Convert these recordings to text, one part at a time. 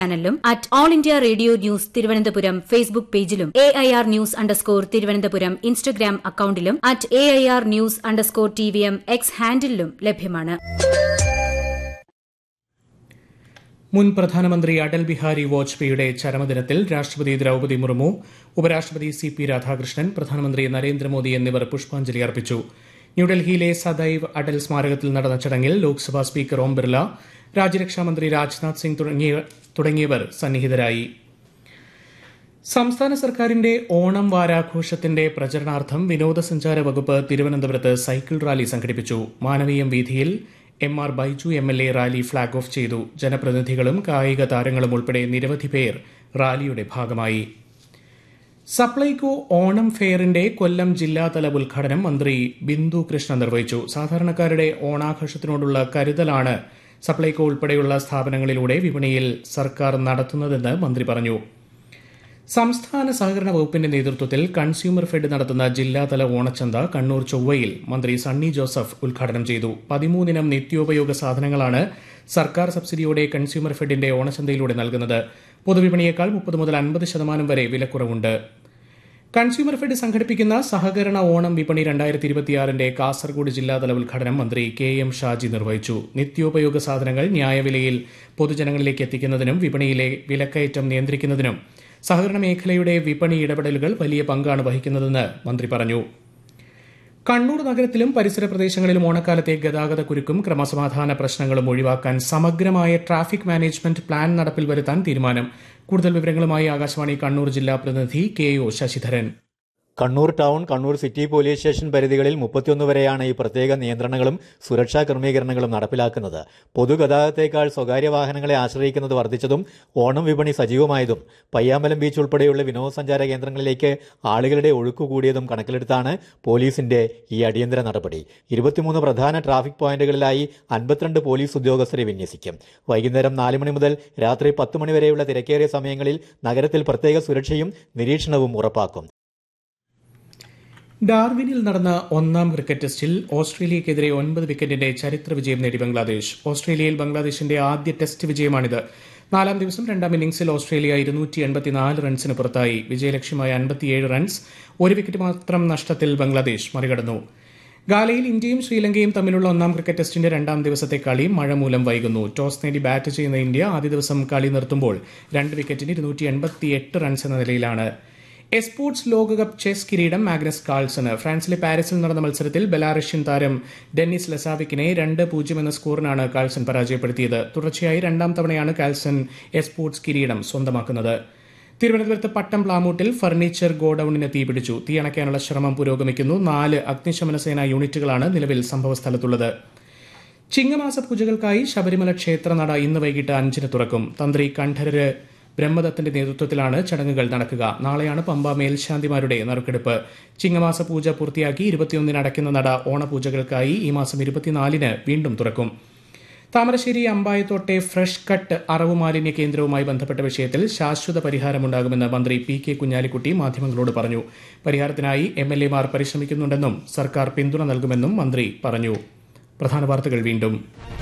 ചാനലിലും at all India radio news Thiruvananthapuram Facebook പേജിലും A I R news underscore Thiruvananthapuram Instagram അക്കൌണ്ടിലും at A I R news underscore T V M X ഹാൻഡിലും ലഭ്യമാണ് മുൻ പ്രധാനമന്ത്രി അടൽ ബിഹാരി വാജ്പേയിയുടെ ചരമദിനത്തിൽ രാഷ്ട്രപതി ദ്രൌപദി മുർമു ഉപരാഷ്ട്രപതി സി പി രാധാകൃഷ്ണൻ പ്രധാനമന്ത്രി നരേന്ദ്രമോദി എന്നിവർ പുഷ്പാഞ്ജലി അർപ്പിച്ചു ന്യൂഡൽഹിയിലെ സദൈവ് അടൽ സ്മാരകത്തിൽ നടന്ന ചടങ്ങിൽ ലോക്സഭാ സ്പീക്കർ ഓം ബിർല രാജ്യരക്ഷാമന്ത്രി രാജ്നാഥ് സിംഗ് തുടങ്ങിയവർ സന്നിഹിതരായി സംസ്ഥാന സർക്കാരിന്റെ ഓണം വാരാഘോഷത്തിന്റെ പ്രചരണാർത്ഥം വിനോദസഞ്ചാര വകുപ്പ് തിരുവനന്തപുരത്ത് സൈക്കിൾ റാലി സംഘടിപ്പിച്ചു മാനവീയം വീതിയിൽ M R Baiju M L A rally flag off ചെയ്തു ജനപ്രതിനിധികളും കായിക താരങ്ങളും ഉൾപ്പെടെ നിരവധി പേർ റാലിയുടെ ഭാഗമായി സപ്ലൈകോ ഓണം ഫെയറിന്റെ കൊല്ലം ജില്ലാതല ഉദ്ഘാടനം മന്ത്രി ബിന്ദു കൃഷ്ണ നിർവഹിച്ചു സാധാരണക്കാരുടെ ഓണാഘോഷത്തിനോടുള്ള കരുതലാണ് സപ്ലൈകോ ഉൾപ്പെടെയുള്ള സ്ഥാപനങ്ങളിലൂടെ വിപണിയിൽ സർക്കാർ നടത്തുന്നതെന്ന് മന്ത്രി പറഞ്ഞു സംസ്ഥാന സഹകരണ വകുപ്പിന്റെ നേതൃത്വത്തിൽ കൺസ്യൂമർ ഫെഡ് നടത്തുന്ന ജില്ലാതല ഓണച്ചന്ത കണ്ണൂർ ചൊവ്വയിൽ മന്ത്രി സണ്ണി ജോസഫ് ഉദ്ഘാടനം ചെയ്തു പതിമൂന്നിനം നിത്യോപയോഗ സാധനങ്ങളാണ് സർക്കാർ സബ്സിഡിയോടെ കൺസ്യൂമർ ഫെഡിന്റെ ഓണച്ചന്തയിലൂടെ നൽകുന്നത് പൊതുവിപണിയേക്കാൾ മുപ്പത് മുതൽ അൻപത് ശതമാനം വരെ വിലക്കുറവുണ്ട് കൺസ്യൂമർ ഫെഡ് സംഘടിപ്പിക്കുന്ന സഹകരണ ഓണം വിപണി രണ്ടായിരത്തി ഇരുപത്തിയാറിന്റെ കാസർഗോഡ് ജില്ലാതല ഉദ്ഘാടനം മന്ത്രി കെ എം ഷാജി നിർവഹിച്ചു നിത്യോപയോഗ സാധനങ്ങൾ ന്യായവിലയിൽ പൊതുജനങ്ങളിലേക്ക് എത്തിക്കുന്നതിനും വിപണിയിലെ വിലക്കയറ്റം നിയന്ത്രിക്കുന്നതിനും സഹകരണ മേഖലയുടെ വിപണി ഇടപെടലുകൾ വലിയ പങ്കാണ് വഹിക്കുന്നതെന്ന് മന്ത്രി പറഞ്ഞു കണ്ണൂർ നഗരത്തിലും പരിസര പ്രദേശങ്ങളിലും ഓണക്കാലത്തെ ഗതാഗത കുരുക്കും ക്രമസമാധാന പ്രശ്നങ്ങളും ഒഴിവാക്കാൻ സമഗ്രമായ ട്രാഫിക് മാനേജ്മെന്റ് പ്ലാൻ നടപ്പിൽ വരുത്താൻ തീരുമാനം കൂടുതൽ വിവരങ്ങളുമായി ആകാശവാണി കണ്ണൂർ ജില്ലാ പ്രതിനിധി K O Sasidharan Kannur town Kannur city police station പരിധികളിൽ മുപ്പത്തിയൊന്ന് വരെയാണ് ഈ പ്രത്യേക നിയന്ത്രണങ്ങളും സുരക്ഷാ ക്രമീകരണങ്ങളും നടപ്പിലാക്കുന്നത് പൊതുഗതാഗതത്തേക്കാൾ സ്വകാര്യ വാഹനങ്ങളെ ആശ്രയിക്കുന്നത് വർദ്ധിച്ചതും ഓണം വിപണി സജീവമായതും പയ്യാമ്പലം ബീച്ച് ഉൾപ്പെടെയുള്ള വിനോദസഞ്ചാര കേന്ദ്രങ്ങളിലേക്ക് ആളുകളുടെ ഒഴുക്ക് കൂടിയതും കണക്കിലെടുത്താണ് പോലീസിന്റെ ഈ അടിയന്തര നടപടി ഇരുപത്തിമൂന്ന് പ്രധാന ട്രാഫിക് പോയിന്റുകളിലായി അൻപത്തിരണ്ട് പോലീസ് ഉദ്യോഗസ്ഥരെ വിന്യസിക്കും വൈകുന്നേരം നാല് മണി മുതൽ രാത്രി പത്ത് മണി വരെയുള്ള തിരക്കേറിയ സമയങ്ങളിൽ നഗരത്തിൽ പ്രത്യേക സുരക്ഷയും നിരീക്ഷണവും ഉറപ്പാക്കും ഡാർവിനിൽ നടന്ന ഒന്നാം ക്രിക്കറ്റ് ടെസ്റ്റിൽ ഓസ്ട്രേലിയക്കെതിരെ ഒൻപത് വിക്കറ്റിന്റെ ചരിത്ര വിജയം നേടി ബംഗ്ലാദേശ് ഓസ്ട്രേലിയയിൽ ബംഗ്ലാദേശിന്റെ ആദ്യ ടെസ്റ്റ് വിജയമാണിത് നാലാം ദിവസം രണ്ടാം ഇന്നിംഗ്സിൽ ഓസ്ട്രേലിയ ഇരുന്നൂറ്റി എൺപത്തിനാല് റൺസിന് പുറത്തായി വിജയലക്ഷ്യമായ അൻപത്തിയേഴ് റൺസ് ഒരു വിക്കറ്റ് മാത്രം നഷ്ടത്തിൽ ബംഗ്ലാദേശ് മറികടന്നു ഗാലയിൽ ഇന്ത്യയും ശ്രീലങ്കയും തമ്മിലുള്ള ഒന്നാം ക്രിക്കറ്റ് ടെസ്റ്റിന്റെ രണ്ടാം ദിവസത്തെ കളി മഴ മൂലം വൈകുന്നു ടോസ് നേടി ബാറ്റ് ചെയ്യുന്ന ഇന്ത്യ ആദ്യ ദിവസം കളി നിർത്തുമ്പോൾ രണ്ട് വിക്കറ്റിന് ഇരുന്നൂറ്റി എൺപത്തിയെട്ട് റൺസ് എന്ന നിലയിലാണ് എസ്പോർട്സ് ലോകകപ്പ് ചെസ് കിരീടം മാഗ്നസ് കാൾസന് ഫ്രാൻസിലെ പാരീസിൽ നടന്ന മത്സരത്തിൽ ബെലാറഷ്യൻ താരം ഡെന്നിസ് ലസാവിക്കിനെ രണ്ട് പൂജ്യം എന്ന സ്കോറിനാണ് കാൾസൺ പരാജയപ്പെടുത്തിയത് തുടർച്ചയായി രണ്ടാം തവണയാണ് കാൾസൺ എസ്പോർട്സ് കിരീടം സ്വന്തമാക്കുന്നത് തിരുവനന്തപുരത്ത് പട്ടം പ്ലാമൂട്ടിൽ ഫർണിച്ചർ ഗോഡൌണിന് തീപിടിച്ചു തീയണയ്ക്കാനുള്ള ശ്രമം പുരോഗമിക്കുന്നു നാല് അഗ്നിശമന സേനാ യൂണിറ്റുകളാണ് നിലവിൽ സംഭവസ്ഥലത്തുള്ളത് ചിങ്ങമാസ പൂജകൾക്കായി ശബരിമല ക്ഷേത്രനട ഇന്ന് വൈകിട്ട് അഞ്ചിന് തുറക്കും തന്ത്രി കണ്ഠരര് ബ്രഹ്മദത്തിന്റെ നേതൃത്വത്തിലാണ് ചടങ്ങുകൾ നടക്കുക നാളെയാണ് പമ്പ മേൽശാന്തിമാരുടെ നറുക്കെടുപ്പ് ചിങ്ങമാസ പൂജ പൂർത്തിയാക്കി ഇരുപത്തിയൊന്നിന് അടയ്ക്കുന്ന നട ഓണപൂജകൾക്കായി ഈ മാസം ഇരുപത്തിനാലിന് വീണ്ടും തുറക്കും താമരശ്ശേരി അമ്പായത്തോട്ടെ ഫ്രഷ് കട്ട് അറവ് മാലിന്യ കേന്ദ്രവുമായി ബന്ധപ്പെട്ട വിഷയത്തിൽ ശാശ്വത പരിഹാരമുണ്ടാകുമെന്ന് മന്ത്രി പി കെ കുഞ്ഞാലിക്കുട്ടി മാധ്യമങ്ങളോട് പറഞ്ഞു പരിഹാരത്തിനായി എം എൽ എമാർ പരിശ്രമിക്കുന്നുണ്ടെന്നും സർക്കാർ പിന്തുണ നൽകുമെന്നും മന്ത്രി പറഞ്ഞു പ്രധാന വാർത്തകൾ വീണ്ടും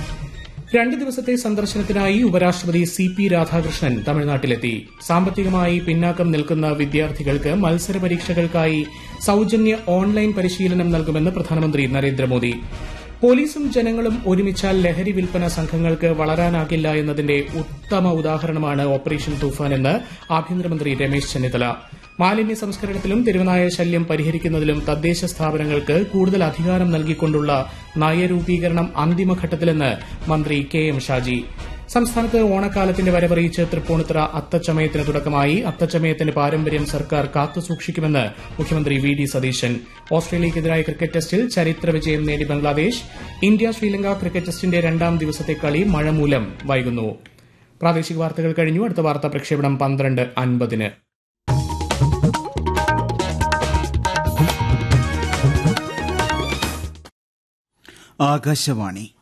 രണ്ട് ദിവസത്തെ സന്ദർശനത്തിനായി ഉപരാഷ്ട്രപതി സി പി രാധാകൃഷ്ണൻ തമിഴ്നാട്ടിലെത്തി സാമ്പത്തികമായി പിന്നാക്കം നിൽക്കുന്ന വിദ്യാർത്ഥികൾക്ക് മത്സര പരീക്ഷകൾക്കായി സൌജന്യ ഓൺലൈൻ പരിശീലനം നൽകുമെന്ന് പ്രധാനമന്ത്രി നരേന്ദ്രമോദി പോലീസും ജനങ്ങളും ഒരുമിച്ചാൽ ലഹരി വിൽപ്പന സംഘങ്ങൾക്ക് വളരാനാകില്ല എന്നതിന്റെ ഉത്തമ ഉദാഹരണമാണ് ഓപ്പറേഷൻ തൂഫാൻ എന്ന് ആഭ്യന്തരമന്ത്രി രമേശ് ചെന്നിത്തല മാലിന്യ സംസ്കരണത്തിലും തെരുവനായ ശല്യം പരിഹരിക്കുന്നതിലും തദ്ദേശ സ്ഥാപനങ്ങൾക്ക് കൂടുതൽ അധികാരം നൽകിക്കൊണ്ടുള്ള നയരൂപീകരണം അന്തിമഘട്ടത്തിലെന്ന് മന്ത്രി കെ എം ഷാജി സംസ്ഥാനത്ത് ഓണക്കാലത്തിന്റെ വരവറിയിച്ച് തൃപ്പൂണിത്തുറ അത്തച്ചമയത്തിന് തുടക്കമായി അത്തച്ചമയത്തിന്റെ പാരമ്പര്യം സർക്കാർ കാത്തുസൂക്ഷിക്കുമെന്ന് മുഖ്യമന്ത്രി വി ഡി സതീശൻ ഓസ്ട്രേലിയയ്ക്കെതിരായ ക്രിക്കറ്റ് ടെസ്റ്റിൽ ചരിത്ര വിജയം നേടി ബംഗ്ലാദേശ് ഇന്ത്യ ശ്രീലങ്ക ക്രിക്കറ്റ് ടെസ്റ്റിന്റെ രണ്ടാം ദിവസത്തെ കളി മഴ മൂലം വൈകുന്നു പ്രാദേശിക വാർത്തകൾ കഴിഞ്ഞു അടുത്ത വാർത്താ പ്രക്ഷേപണം പന്ത്രണ്ട് അൻപതിന് ആകാശവാണി